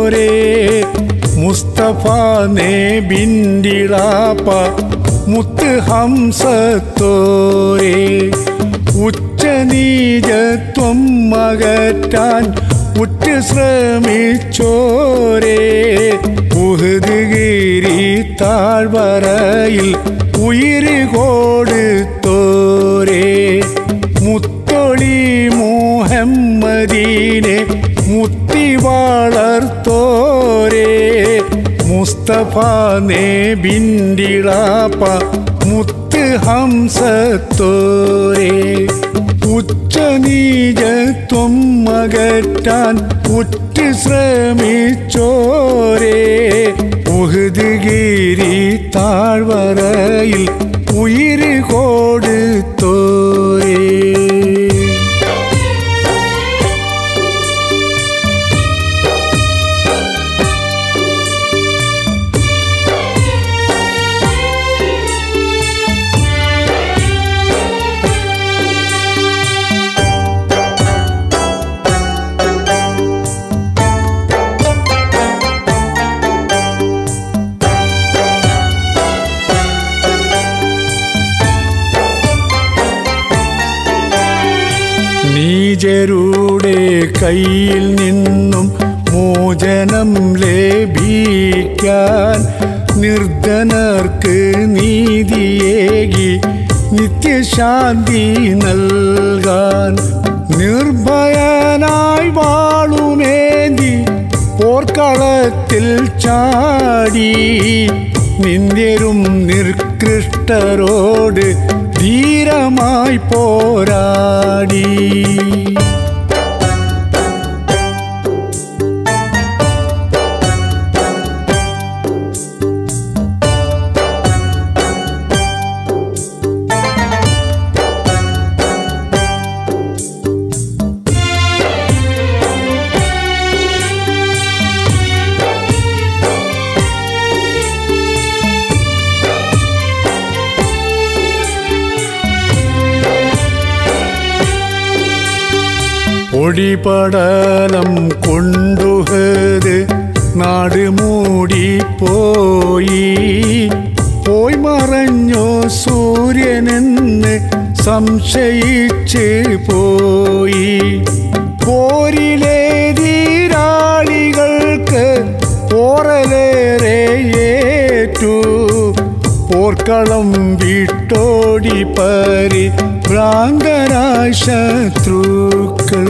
മുസ്തഫ നേബിൻഡിളാപ്പ മുത്ത് ഹംസത്തോരേ ഉച്ചനീചത്വം മകറ്റാൻ ഉറ്റ് ശ്രമിച്ചോരേ ഉഹുദുഗിരി താഴ്വരയിൽ ഉയിര് കൊടുത്തോരേ മുത്തൊളി മുഹമ്മദീനെ മുത്തി വളർത്തോരേ മുസ്തഫ നേബിൻഡിളാപ്പ മുത്ത് ഹംസത്തോരേ ഉച്ചനീചത്വം മകറ്റാൻ ഉറ്റ് ശ്രമിച്ചോരേ ഉഹുദുഗിരി താഴ്വരയിൽ ഉയിര് കൊടുത്തോരേ നീചരുടെ കയ്യിൽ നിന്നും മോചനം ലഭിക്കാൻ നിർധനർക്ക് നീതിയേകി നിത്യശാന്തി നൽകാൻ നിർഭയനായി വാളുമേന്തി പോർക്കളത്തിൽ ചാടി നിന്ദ്യരും നിർകൃഷ്ടരോട് ധീരമായി പോരാടി പൊടിപടലം കൊണ്ടുഹത് നാട് മൂടിപ്പോയി പോയി മറഞ്ഞോ സൂര്യനെന്ന് സംശയിച്ച് പോയി പോരിലെ ധീരാളികൾക്ക് പോറലേറെ ഏറ്റു പോർക്കളം വിട്ടോടി പരി ഭ്രാന്തരായ ശത്രുക്കൾ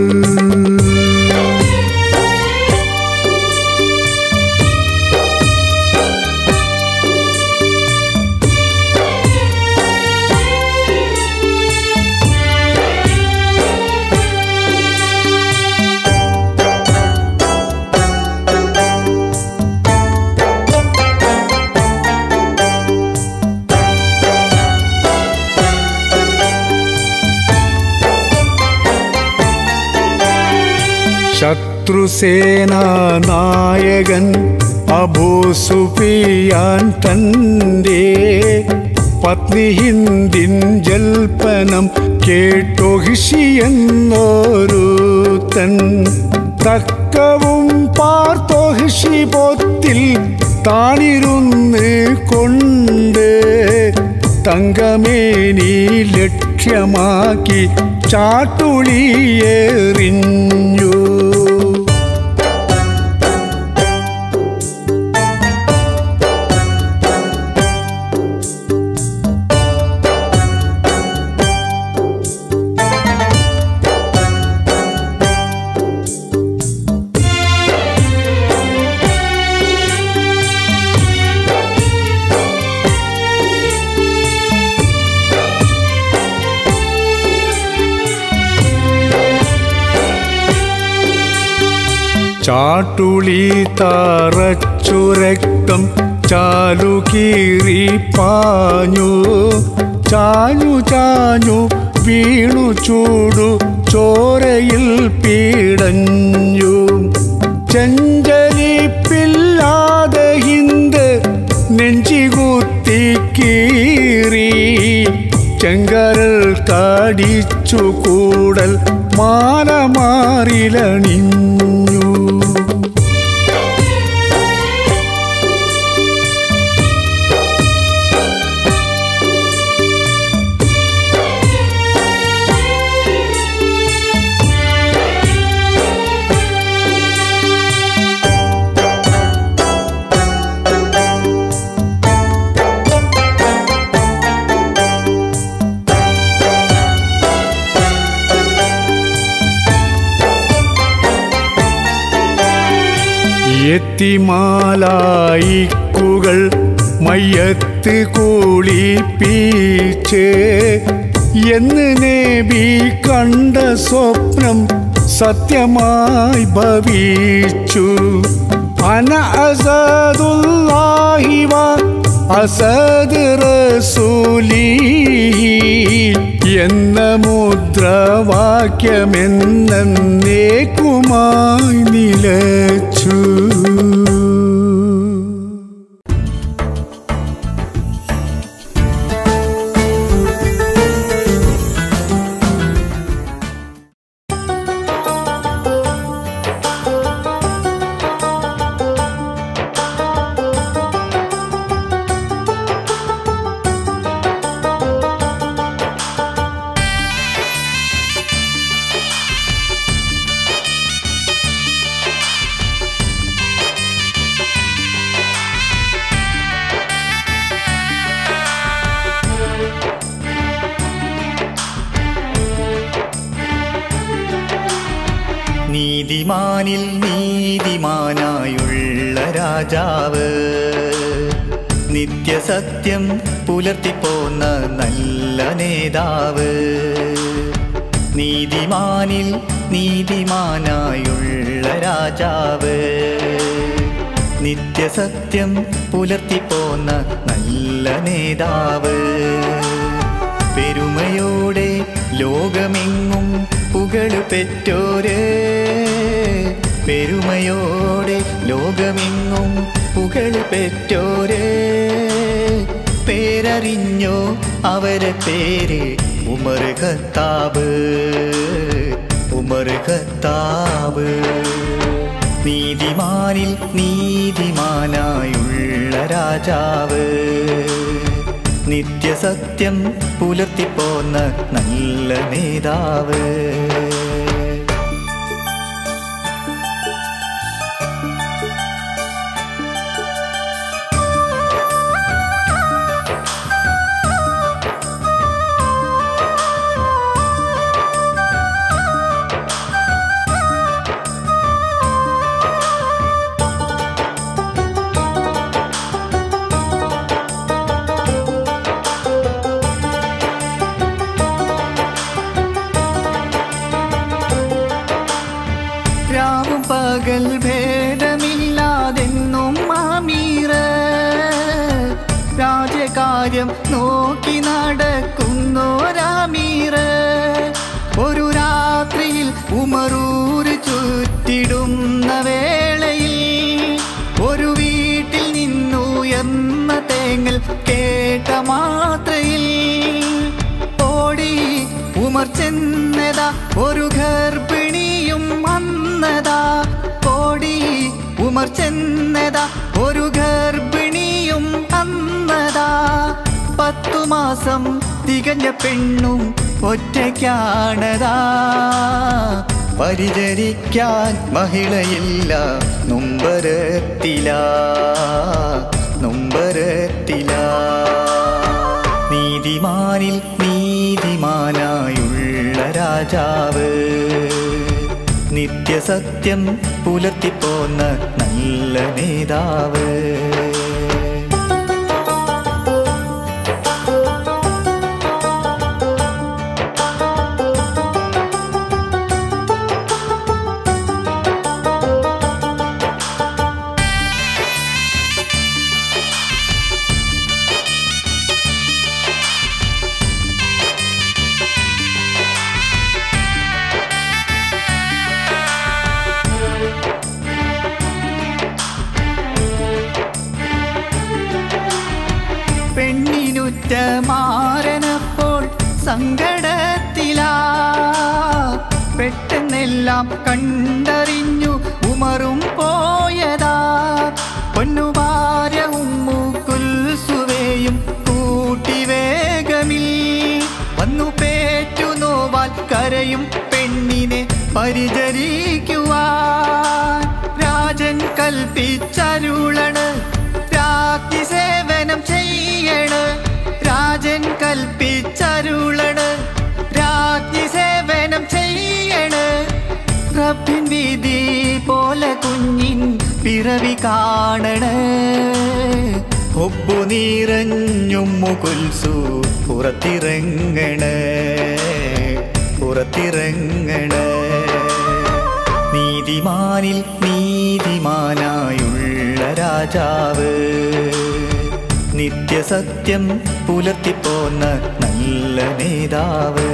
ശത്രുസേനാ നായകൻ അബൂസുഫിയാൻ തൻ്റെ പത്നി ഹിന്ദിൻ ജൽപ്പനം കേട്ടൊഹിഷിയെന്നോരുത്തൻ തക്കവും പാർത്തോഹിഷി പൊത്തിൽ താണിരുന്ന് കൊണ്ട് തങ്കമേനി ലക്ഷ്യമാക്കി ചാട്ടുളിയെറിഞ്ഞു ചാട്ടുളി തറച്ചു രക്തം ചാലുകീറി പാഞ്ഞു ചാഞ്ഞു ചാഞ്ഞു വീണു ചൂടു ചോരയിൽ പീടഞ്ഞു ചെഞ്ചലിപ്പില്ലാതെ ഹിന്ദ് നെഞ്ചികുത്തി കീറി ചെങ്കരൽ കടിച്ചു കൂടൽ മാല മാറിലണിഞ്ഞു എത്തിമാലായിക്കുകൾ മയ്യത്ത് കൂളിപ്പീച്ച് എന്ന് നേബി കണ്ട സ്വപ്നം സത്യമായി ഭവിച്ചു അന അസദുല്ലാഹി വ അസദ് റസൂലി എന്ന മുദ്രാവാക്യമെന്നേക്കുമായി നിലച്ചു നീതിമാനിൽ നീതിമാനായുള്ള രാജാവ് നിത്യസത്യം പുലർത്തിപ്പോന്ന നല്ല നേതാവ് നീതിമാനിൽ നീതിമാനായുള്ള രാജാവ് നിത്യസത്യം പുലർത്തിപ്പോന്ന നല്ല നേതാവ് പെരുമയോടെ ലോകമെങ്ങും പുകള് പെറ്റോര് പെരുമയോടെ ലോകമെങ്ങും പുകള് പെറ്റോര് പേരറിഞ്ഞോ അവരെ പേര് ഉമർ ഖത്താബ് ഉമർ ഖത്താബ് നീതിമാനിൽ നീതിമാനായുള്ള രാജാവ് നിത്യസത്യം പുലർത്തിപ്പോന്ന നല്ല നേതാവ് രാവും പകൽ ഭേദമില്ലാതെന്നും മാമീറ രാജകാര്യം നോക്കി നടക്കുന്നോരാമീറ ഒരു രാത്രിയിൽ ഉമറൂര് ചുറ്റിടുന്ന വേളയിൽ ഒരു വീട്ടിൽ നിന്നുയർന്ന തേങ്ങൽ കേട്ട മാത്രയിൽ ഓടി ഉമർ ചെന്നതാ ഒരു ഗർഭിണിയും വന്നതാ ഓടി ഉമർ ചെന്നതാ ഒരു ഗർഭിണിയും വന്നതാ പത്തു മാസം തികഞ്ഞ പെണ്ണും ഒറ്റയ്ക്കാണതാ പരിചരിക്കാൻ മഹിളയില്ല നൊമ്പരത്തില നൊമ്പരത്തില നീതിമാനിൽ നീതിമാനായുള്ള രാജാവ് നിത്യസത്യം പുലർത്തിപ്പോന്ന നല്ല നേതാവ് പെണ്ണിനുറ്റ മാരനപ്പോൾ സങ്കടത്തിലാ പെട്ടെന്നെല്ലാം കണ്ടറിഞ്ഞു ഉമറും പോയതാ പൊന്നുഭാര്യ ഉമ്മുക്കുൽസുവേയും കൂട്ടി വേഗമിൽ വന്നു പേറ്റു നോവാൽ കരയും പെണ്ണിനെ പരിചരിക്കുവാൻ രാജൻ കൽപ്പിച്ചരുളണ് രാജ്ഞി സേവനം ചെയ്യണ് രാജൻ കൽപ്പിച്ചരുളണ് രാജ്ഞി സേവനം ചെയ്യണ് റബ്ബിൻ വിധി പോലെ കുഞ്ഞിൻ പിറവി കാണണ് ഒപ്പു നീറഞ്ഞും മുകുൽസു പുറത്തിറങ്ങണ് പുറത്തിറങ്ങണ് നീതിമാനിൽ നീതിമാനായുള്ള രാജാവ് നിത്യസത്യം പുലർത്തിപ്പോന്ന നല്ല നേതാവ്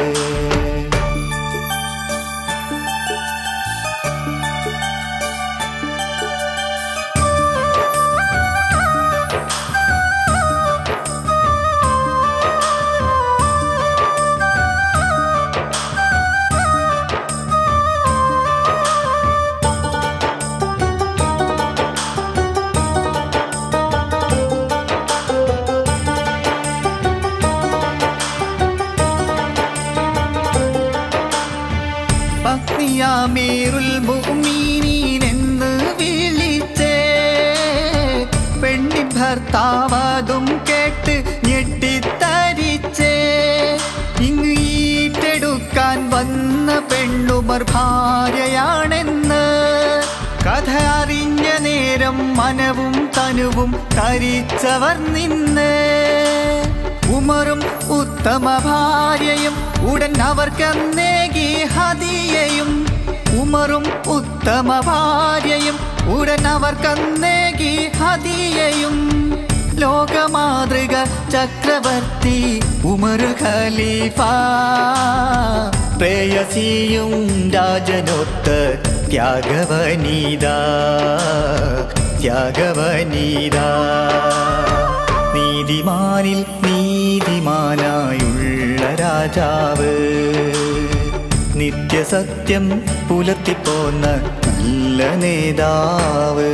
പത്നിയാമീറുൽ മുഅ്മിനീൻ എന്ന് വിളിച്ചേ പെണ്ണിൻ ഭർത്താവതും കേട്ട് ഞെട്ടിത്തരിച്ചേ ഇങ്ങ് ഈറ്റെടുക്കാൻ വന്ന പെണ്ണുമർ ഭാര്യയാണെന്ന് കഥ അറിഞ്ഞ നേരം മനവും തനുവും തരിച്ചവർ നിന്ന് ഉമറും ഉത്തമ ഭാര്യയും ഉടൻ അവർക്കന്നേകി ഹതിയയും ഉമറും ഉത്തമ ഭാര്യയും ഉടൻ അവർക്കന്നേകി ഹതിയയും ലോകമാതൃക ചക്രവർത്തി ഉമർ ഖലീഫ പ്രേയസിയും രാജനൊത്ത് ത്യാഗവനീത ത്യാഗവനീത നീതിമാനിൽ നീതിമാനായുള്ള രാജാവ് നിത്യസത്യം പുലർത്തിപ്പോന്ന നല്ല നേതാവ്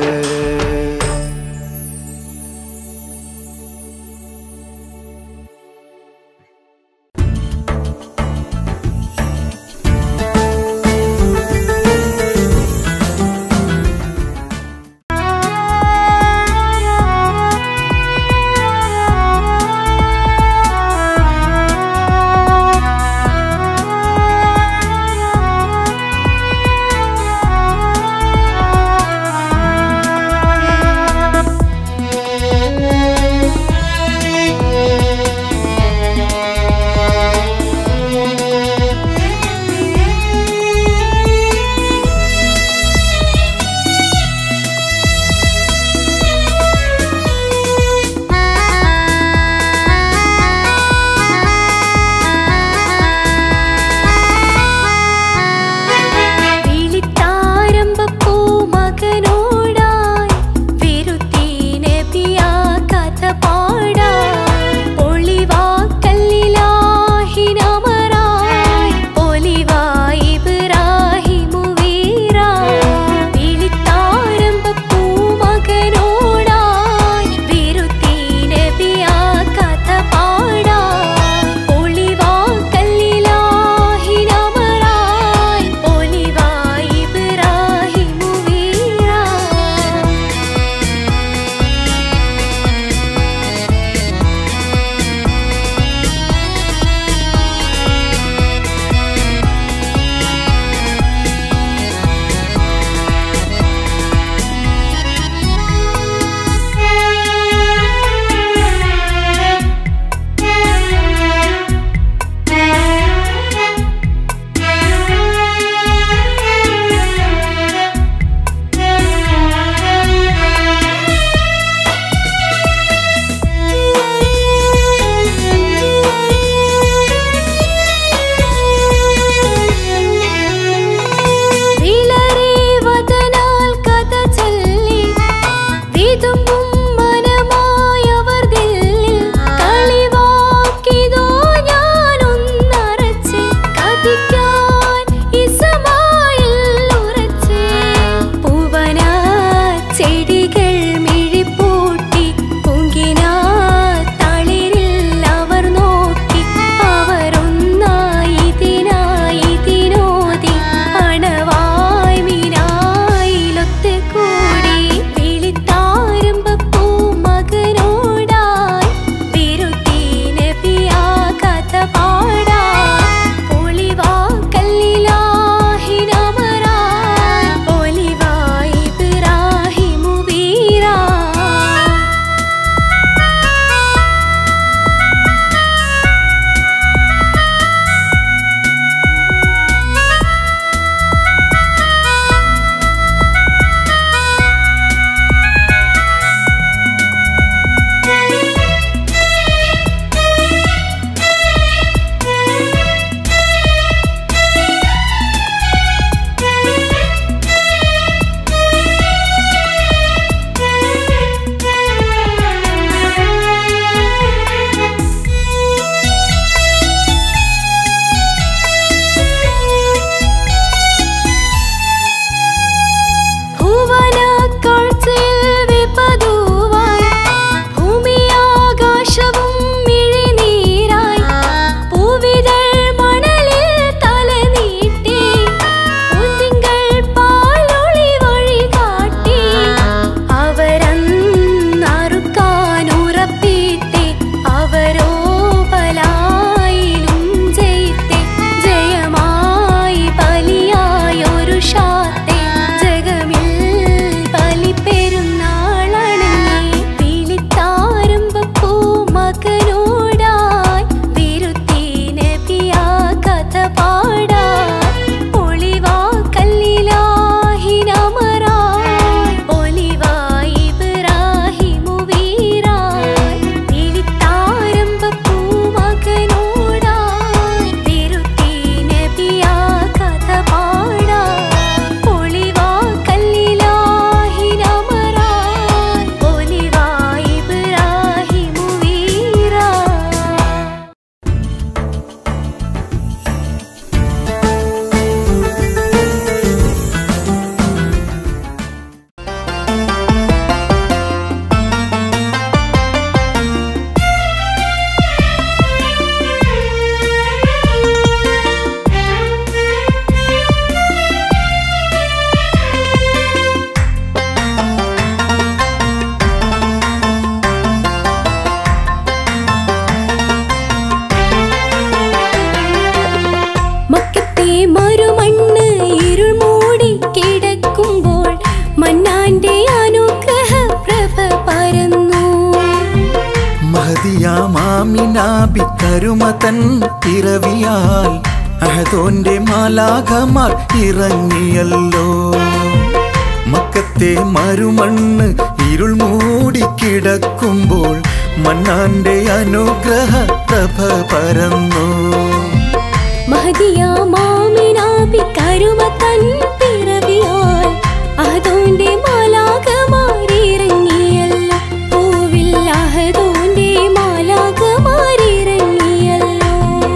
മാമിനാബി കരുമ തൻ പിറവിയാൽ അഹദോന്റെ മാലാഖമാർ ഇറങ്ങിയല്ലോ മക്കത്തെ മരുമണ്ണ് ഇരുൾ മൂടിക്കിടക്കുമ്പോൾ മന്നാന്റെ അനുഗ്രഹ പ്രഭ പരന്നു മഹദിയ മാമിനാബി കരുമ തൻ പിറവിയാൽ അഹദോന്റെ മാലാകമാരിറങ്ങിയല്ലോ പൂവിൽ അഹദോന്റെ മാലാകമാരിറങ്ങിയല്ലോ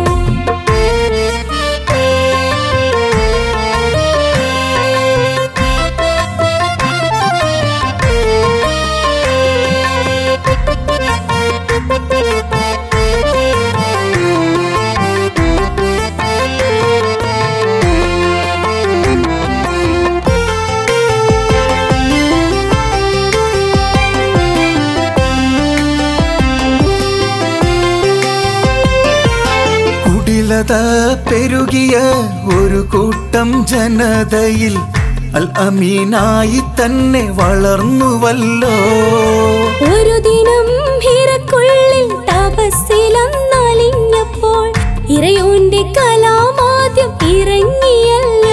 കുടിലത പെരുകിയ ഒരു കൂട്ടം ജനതയിൽ അൽ അമീനായി തന്നെ വളർന്നുവല്ലോ ഒരു ദിനം ഹിരക്കുള്ളിൽ തപസ്സിലന്നലിഞ്ഞപ്പോൾ ഇറയോന്റെ കലാമാദ്യം ഇറങ്ങിയല്ലോ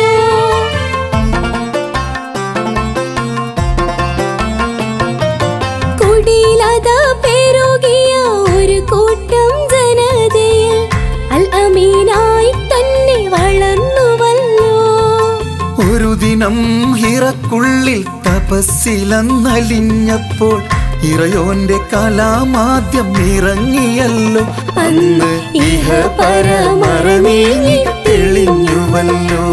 കുടിലത പെരുകിയ ഒരു കൂട്ടം ജനതയിൽ അൽ അമീനായി തന്നെ വളർന്നുവല്ലോ ഒരു ദിനം ഹിറക്കുള്ളിൽ തപസ്സിലന്നലിഞ്ഞപ്പോൾ ഇറയോന്റെ കലാമാദ്യം ഇറങ്ങിയല്ലോ അന്ന് ഇഹ പരമറനീങ്ങി തെളിഞ്ഞുവല്ലോ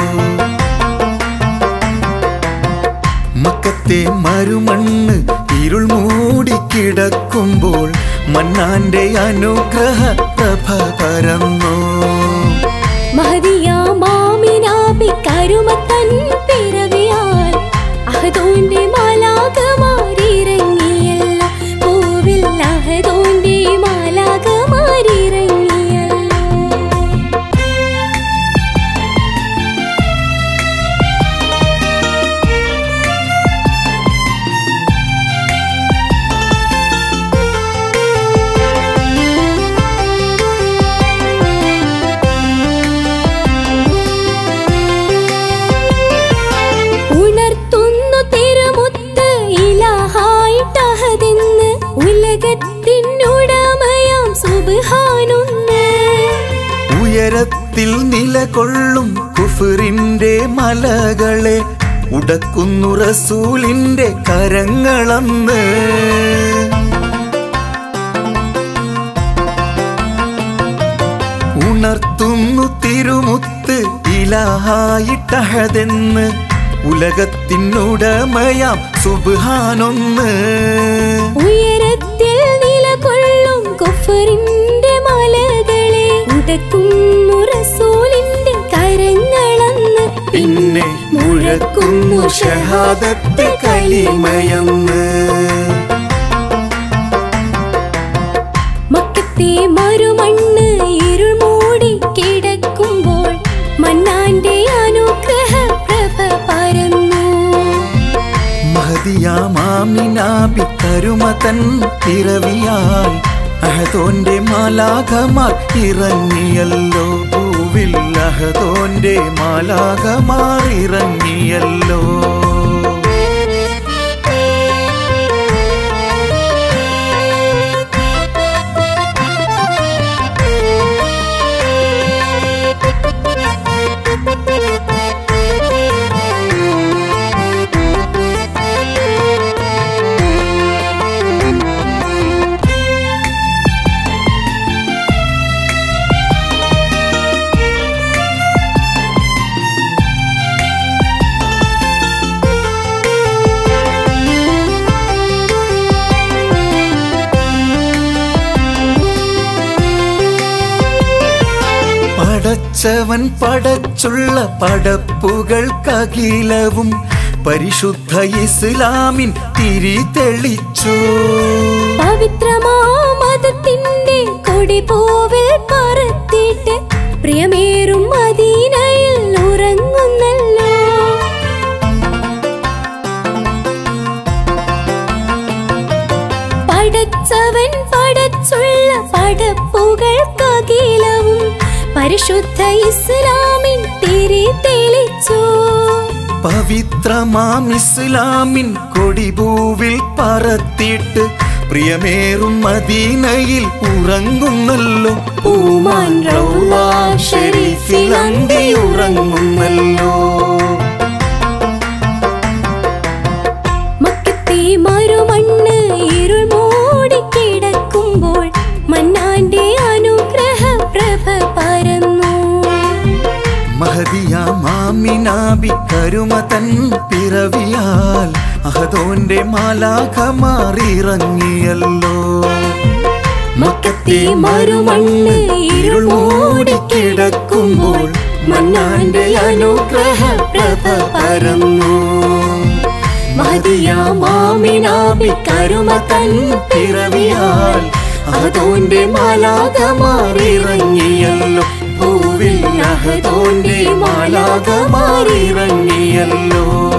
മക്കത്തെ മരുമണ്ണ് ഇരുൾ മൂടിക്കിടക്കുമ്പോൾ മന്നാന്റെ അനുഗ്രഹ പ്രഭ പരന്നു മഹദിയ മാമിനാബി കരുമ തൻ പിറവിയാൽ അഹദോന്റെ മാലാകമാരിറങ്ങിയല്ലോ പൂവിൽ അഹദോന്റെ മാലാകമാരിറങ്ങിയല്ലോ ഉണർത്തുന്നു തിരുമുത്ത് ഇലാഹായിട്ടഹതെന്ന് ഉലകത്തിനുടമയാം സുബ്ഹാനുന്ന് ഉയരത്തിൽ നിലകൊള്ളും കുഫറിന്റെ മലകളെ ഉടക്കുന്നു റസൂലിന്റെ കരങ്ങളന്ന് ഉണർത്തുന്നു തിരുമുത്ത് ഇലാഹായിട്ടഹതെന്ന് ഉലകത്തിനുടമയാം സുബ്ഹാനൊന്ന് ഉയരത്തിൽ നിലകൊള്ളും കുഫറിന്റെ മലകളെ ഉടക്കുന്നു റസൂലിന്റെ കരങ്ങളന്ന് പിന്നെ മുഴക്കുന്നു ഷഹാദത്ത് കലിമയെന്ന് മക്കത്തെ മരുമണ്ണ് ഇരുൾ മൂടി കിടക്കുമ്പോൾ മന്നാന്റെ അനുഗ്രഹ പ്രഭ പരന്നു മഹദിയാമാമിനാബി കരുമ തൻ പിറവിയാൽ അഹദോന്റെ മാലാഖമാർ ഇറങ്ങിയല്ലോ പൂവിൽ അഹദോന്റെ മാലാഖമാർ ഇറങ്ങിയല്ലോ പടച്ചവൻ പടച്ചുള്ള പടപ്പുകൾക്കഖിലവും പരിശുദ്ധ ഇസ്ലാമിൻ തിരി തെളിച്ചു പവിത്രമാ മതത്തിന്റെ കൊടി പൂവിൽ പറത്തിട്ട് പ്രിയമേറും മദീനയിൽ ഉറങ്ങുന്നല്ലോ പടച്ചവൻ പടച്ചുള്ള പടപ്പുകൾക്കകിലവും പരിശുദ്ധ ഇസ്ലാമിൻ തിരി തെളിച്ചു പവിത്രമാം ഇസ്ലാമിൻ കൊടിപൂവിൽ പറത്തിയിട്ട് പ്രിയമേറും മദീനയിൽ ഉറങ്ങുന്നല്ലോ പൂമാൻ റൗള ഷരീഫിൽ അന്തി ഉറങ്ങുന്നല്ലോ മക്കത്തെ മറുമണ്ണ് ഇരുൾ മൂടിക്കിടക്കുമ്പോൾ മന്നാന്റെ അനുഗ്രഹ പ്രഭ പരന്നു മഹദിയ മാമിനാബി കരുമ തൻ പിറവിയാൽ അഹദോന്റെ മാലാഖ മാറിയിറങ്ങിയല്ലോ മക്കത്തെ മറുമണ്ണ് ഇരുൾ മൂടിക്കിടക്കുമ്പോൾ മന്നാന്റെ അനുഗ്രഹ പ്രഭ പരന്നു മഹദിയ മാമിനാബി കരുമ തൻ പിറവിയാൽ അഹദോന്റെ മാലാഖ മാറിയിറങ്ങിയല്ലോ പൂവിൽ അഹദോന്റെ മാലാഖ മാറിയിറങ്ങിയല്ലോ